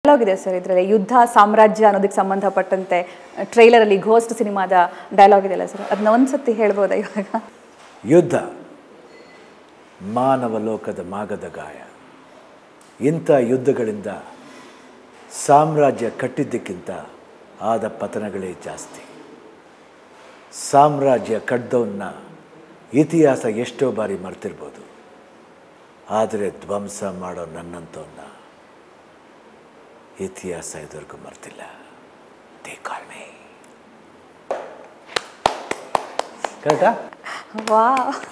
ಇದೆ ಸರ್ ಇದರಲ್ಲಿ ಯುದ್ಧ ಸಾಮ್ರಾಜ್ಯ ಅನ್ನೋದಕ್ಕೆ ಸಂಬಂಧಪಟ್ಟಂತೆ ಟ್ರೈಲರಲ್ಲಿ ಘೋಸ್ಟ್ ಸಿನಿಮಾದ ಡೈಲಾಗ್ ಇದೆಯಲ್ಲ ಸರ್ ಅದನ್ನ ಒಂದ್ಸತಿ ಹೇಳ್ಬೋದಾ ಇವಾಗ ಯುದ್ಧ ಮಾನವ ಲೋಕದ ಮಾಗದ ಗಾಯ ಇಂಥ ಯುದ್ಧಗಳಿಂದ ಸಾಮ್ರಾಜ್ಯ ಕಟ್ಟಿದ್ದಕ್ಕಿಂತ ಆದ ಪತನಗಳೇ ಜಾಸ್ತಿ ಸಾಮ್ರಾಜ್ಯ ಕಡ್ದವನ್ನ ಇತಿಹಾಸ ಎಷ್ಟೋ ಬಾರಿ ಮರ್ತಿರ್ಬೋದು ಆದರೆ ಧ್ವಂಸ ಮಾಡೋ ನನ್ನಂಥವನ್ನ ಇತಿಹಾಸ ಇದುವರೆಗೂ ಮರ್ತಿಲ್ಲ ದೇ ಕಾಲ್ ಮೀ ಕರೆಕ್ಟಾ ವಾ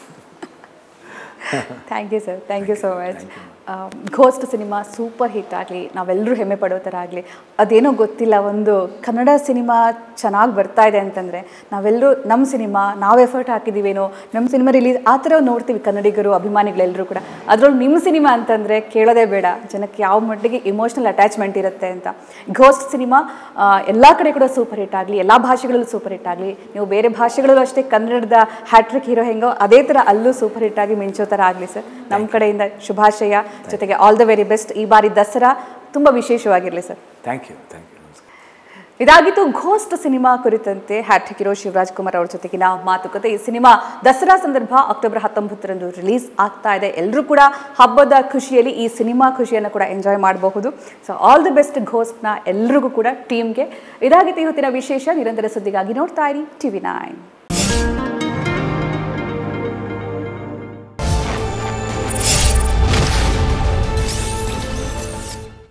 thank you sir thank you so much Ghost cinema super hit ಆಗಲಿ ನಾವೆಲ್ಲರೂ ಹೆಮ್ಮೆ ಪಡೋ ಥರ ಆಗಲಿ ಅದೇನೋ ಗೊತ್ತಿಲ್ಲ ಒಂದು ಕನ್ನಡ ಸಿನಿಮಾ ಚೆನ್ನಾಗಿ ಬರ್ತಾ ಇದೆ ಅಂತಂದರೆ ನಾವೆಲ್ಲರೂ ನಮ್ಮ ಸಿನಿಮಾ ನಾವು ಎಫರ್ಟ್ ಹಾಕಿದ್ದೀವೇನೋ ನಮ್ಮ ಸಿನಿಮಾ ರಿಲೀಸ್ ಆ ಥರ ನೋಡ್ತೀವಿ ಕನ್ನಡಿಗರು ಅಭಿಮಾನಿಗಳೆಲ್ಲರೂ ಕೂಡ ಅದರೊಳಗೆ ನಿಮ್ಮ ಸಿನಿಮಾ ಅಂತಂದರೆ ಕೇಳೋದೇ ಬೇಡ ಜನಕ್ಕೆ ಯಾವ ಮಟ್ಟಿಗೆ ಇಮೋಷ್ನಲ್ ಅಟ್ಯಾಚ್ಮೆಂಟ್ ಇರುತ್ತೆ ಅಂತ ಘೋಸ್ಟ್ ಸಿನಿಮಾ ಎಲ್ಲ ಕಡೆ ಕೂಡ ಸೂಪರ್ ಹಿಟ್ ಆಗಲಿ ಎಲ್ಲ ಭಾಷೆಗಳಲ್ಲೂ ಸೂಪರ್ ಹಿಟ್ ಆಗಲಿ ನೀವು ಬೇರೆ ಭಾಷೆಗಳಲ್ಲೂ ಅಷ್ಟೇ ಕನ್ನಡದ ಹ್ಯಾಟ್ರಿಕ್ ಹೀರೋ ಹೆಂಗೋ ಅದೇ ಥರ ಅಲ್ಲೂ ಸೂಪರ್ ಹಿಟ್ ಆಗಿ ಮಿಂಚೋ ಥರ ಆಗಲಿ ಸರ್ ನಮ್ಮ ಕಡೆಯಿಂದ ಶುಭಾಶಯ ಜೊತೆಗೆ ಆಲ್ ದ ವೆರಿ ಬೆಸ್ಟ್ ಈ ಬಾರಿ ದಸರಾ ತುಂಬ ವಿಶೇಷವಾಗಿರಲಿ sir thank you thank you ನಮಸ್ಕಾರ ಇದಾಗಿತ್ತು ಘೋಸ್ಟ್ ಸಿನಿಮಾ ಕುರಿತಂತೆ ಹ್ಯಾಟ್ರಿಕ್ ಹೀರೋ ಶಿವರಾಜ್ ಕುಮಾರ್ ಅವರ ಜೊತೆಗಿನ ಮಾತುಕತೆ ಈ ಸಿನಿಮಾ ದಸರಾ ಸಂದರ್ಭ ಅಕ್ಟೋಬರ್ ಹತ್ತೊಂಬತ್ತರಂದು ರಿಲೀಸ್ ಆಗ್ತಾ ಇದೆ ಎಲ್ಲರೂ ಕೂಡ ಹಬ್ಬದ ಖುಷಿಯಲ್ಲಿ ಈ ಸಿನಿಮಾ ಖುಷಿಯನ್ನು ಕೂಡ ಎಂಜಾಯ್ ಮಾಡಬಹುದು ಸೊ ಆಲ್ ದಿ ಬೆಸ್ಟ್ ಘೋಸ್ಟ್ನ ಎಲ್ರಿಗೂ ಕೂಡ ಟೀಮ್ಗೆ ಇದಾಗಿತ್ತು ಇವತ್ತಿನ ವಿಶೇಷ ನಿರಂತರ ಸುದ್ದಿಗಾಗಿ ನೋಡ್ತಾ ಇರಿ ಟಿವಿ ನೈನ್